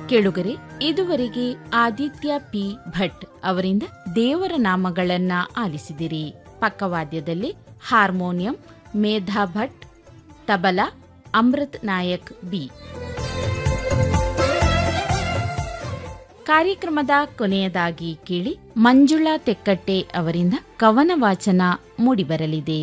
ಕೇಳುಗರೆ ಇದುವರೆಗೆ ಆದಿತ್ಯ ಪಿ ಭಟ್ ಅವರಿಂದ ದೇವರ ನಾಮಗಳನ್ನ ಆಲಿಸಿದಿರಿ ಪಕ್ಕವಾದ್ಯದಲ್ಲಿ ಹಾರ್ಮೋನಿಯಂ ಮೇಧಾ ಭಟ್ ತಬಲಾ ಅಮೃತ್ ನಾಯಕ್ ಬಿ ಕಾರ್ಯಕ್ರಮದ ಕೊನೆಯದಾಗಿ ಕೇಳಿ ಮಂಜುಳಾ ತೆಕ್ಕಟ್ಟೆ ಅವರಿಂದ ಕವನ ವಾಚನ ಮೂಡಿಬರಲಿದೆ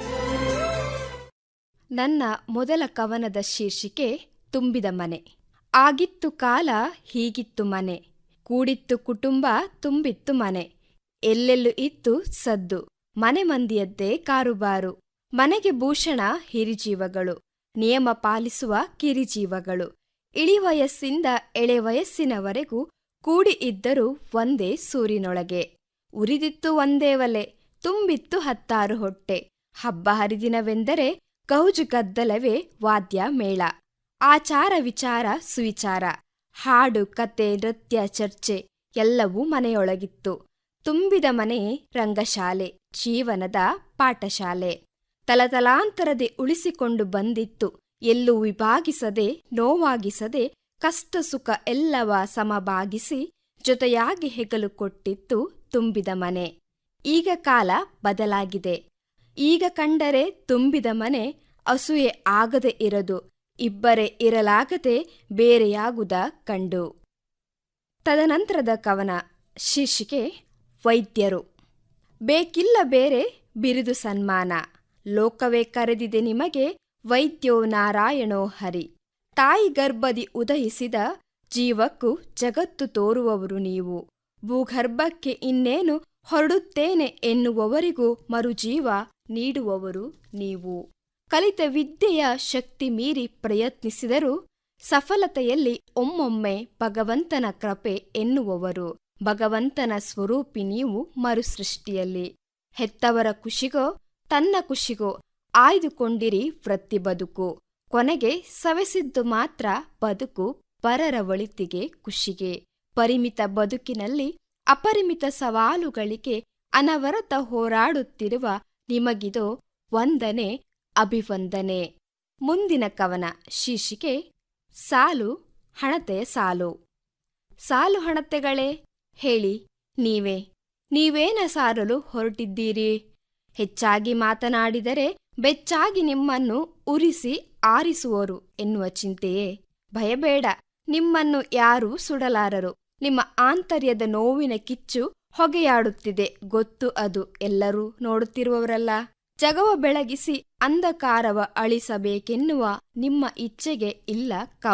ನನ್ನ ಮೊದಲ ಕವನದ ಶೀರ್ಷಿಕೆ ತುಂಬಿದ ಮನೆ ಆಗಿತ್ತು ಕಾಲ ಹೀಗಿತ್ತು ಮನೆ ಕೂಡಿತ್ತು ಕುಟುಂಬ ತುಂಬಿತ್ತು ಮನೆ ಎಲ್ಲೆಲ್ಲೂ ಇತ್ತು ಸದ್ದು ಮನೆ ಮಂದಿಯದ್ದೇ ಕಾರುಬಾರು ಮನೆಗೆ ಭೂಷಣ ಹಿರಿಜೀವಗಳು ನಿಯಮ ಪಾಲಿಸುವ ಕಿರಿಜೀವಗಳು ಇಳಿವಯಸ್ಸಿಂದ ಎಳೆ ವಯಸ್ಸಿನವರೆಗೂ ಕೂಡಿ ಇದ್ದರು ಒಂದೇ ಸೂರಿನೊಳಗೆ ಉರಿದಿತ್ತು ಒಂದೇ ಒಲೆ ತುಂಬಿತ್ತು ಹತ್ತಾರು ಹೊಟ್ಟೆ ಹಬ್ಬ ಹರಿದಿನವೆಂದರೆ ಗೌಜು ಗದ್ದಲವೇ ವಾದ್ಯ ಮೇಳ ಆಚಾರ ವಿಚಾರ ಸುವಿಚಾರ ಹಾಡು ಕತೆ ನೃತ್ಯ ಚರ್ಚೆ ಎಲ್ಲವೂ ಮನೆಯೊಳಗಿತ್ತು ತುಂಬಿದ ಮನೆ ರಂಗಶಾಲೆ ಜೀವನದ ಪಾಠಶಾಲೆ ತಲತಲಾಂತರದೆ ಉಳಿಸಿಕೊಂಡು ಬಂದಿತ್ತು ಎಲ್ಲೂ ವಿಭಾಗಿಸದೆ ನೋವಾಗಿಸದೆ ಕಷ್ಟ ಸುಖ ಎಲ್ಲವ ಸಮಭಾಗಿಸಿ ಜೊತೆಯಾಗಿ ಹೆಗಲು ಕೊಟ್ಟಿತ್ತು ತುಂಬಿದ ಮನೆ ಈಗ ಕಾಲ ಬದಲಾಗಿದೆ ಈಗ ಕಂಡರೆ ತುಂಬಿದ ಮನೆ ಅಸೂಯೆ ಆಗದೆ ಇರದು ಇಬ್ಬರೇ ಇರಲಾಗದೆ ಬೇರೆಯಾಗುದ ಕಂಡು ತದನಂತರದ ಕವನ ಶೀರ್ಷಿಕೆ ವೈದ್ಯರು ಬೇಕಿಲ್ಲ ಬೇರೆ ಬಿರುದು ಸನ್ಮಾನ ಲೋಕವೇ ಕರೆದಿದೆ ನಿಮಗೆ ವೈದ್ಯೋ ನಾರಾಯಣೋ ಹರಿ ತಾಯಿ ಗರ್ಭದಿ ಉದಯಿಸಿದ ಜೀವಕ್ಕೂ ಜಗತ್ತು ತೋರುವವರು ನೀವು ಭೂಗರ್ಭಕ್ಕೆ ಇನ್ನೇನು ಹೊರಡುತ್ತೇನೆ ಎನ್ನುವವರಿಗೂ ಮರುಜೀವ ನೀಡುವವರು ನೀವು ಕಲಿತ ವಿದ್ಯೆಯ ಶಕ್ತಿ ಮೀರಿ ಪ್ರಯತ್ನಿಸಿದರೂ ಸಫಲತೆಯಲ್ಲಿ ಒಮ್ಮೊಮ್ಮೆ ಭಗವಂತನ ಕೃಪೆ ಎನ್ನುವವರು ಭಗವಂತನ ಸ್ವರೂಪಿ ನೀವು ಮರುಸೃಷ್ಟಿಯಲ್ಲಿ ಹೆತ್ತವರ ಖುಷಿಗೋ ತನ್ನ ಖುಷಿಗೋ ಆಯ್ದುಕೊಂಡಿರಿ ವೃತ್ತಿ ಬದುಕು ಕೊನೆಗೆ ಸವೆಸಿದ್ದು ಮಾತ್ರ ಬದುಕು ಪರರ ಒಳಿತಿಗೆ ಖುಷಿಗೆ ಪರಿಮಿತ ಬದುಕಿನಲ್ಲಿ ಅಪರಿಮಿತ ಸವಾಲುಗಳಿಗೆ ಅನವರತ ಹೋರಾಡುತ್ತಿರುವ ನಿಮಗಿದೋ ವಂದನೆ ಅಭಿವಂದನೆ ಮುಂದಿನ ಕವನ ಶೀರ್ಷಿಕೆ ಸಾಲು ಹಣತೆಯ ಸಾಲು ಸಾಲು ಹಣತೆಗಳೇ ಹೇಳಿ ನೀವೇ ನೀವೇನ ಸಾರಲು ಹೊರಟಿದ್ದೀರಿ ಹೆಚ್ಚಾಗಿ ಮಾತನಾಡಿದರೆ ಬೆಚ್ಚಾಗಿ ನಿಮ್ಮನ್ನು ಉರಿಸಿ ಆರಿಸುವರು ಎನ್ನುವ ಚಿಂತೆಯೇ ಭಯಬೇಡ ನಿಮ್ಮನ್ನು ಯಾರೂ ಸುಡಲಾರರು ನಿಮ್ಮ ಆಂತರ್ಯದ ನೋವಿನ ಕಿಚ್ಚು ಹೊಗೆಯಾಡುತ್ತಿದೆ ಗೊತ್ತು ಅದು ಎಲ್ಲರೂ ನೋಡುತ್ತಿರುವವರಲ್ಲ ಜಗವ ಬೆಳಗಿಸಿ ಅಂಧಕಾರವ ಅಳಿಸಬೇಕೆನ್ನುವ ನಿಮ್ಮ ಇಚ್ಛೆಗೆ ಇಲ್ಲ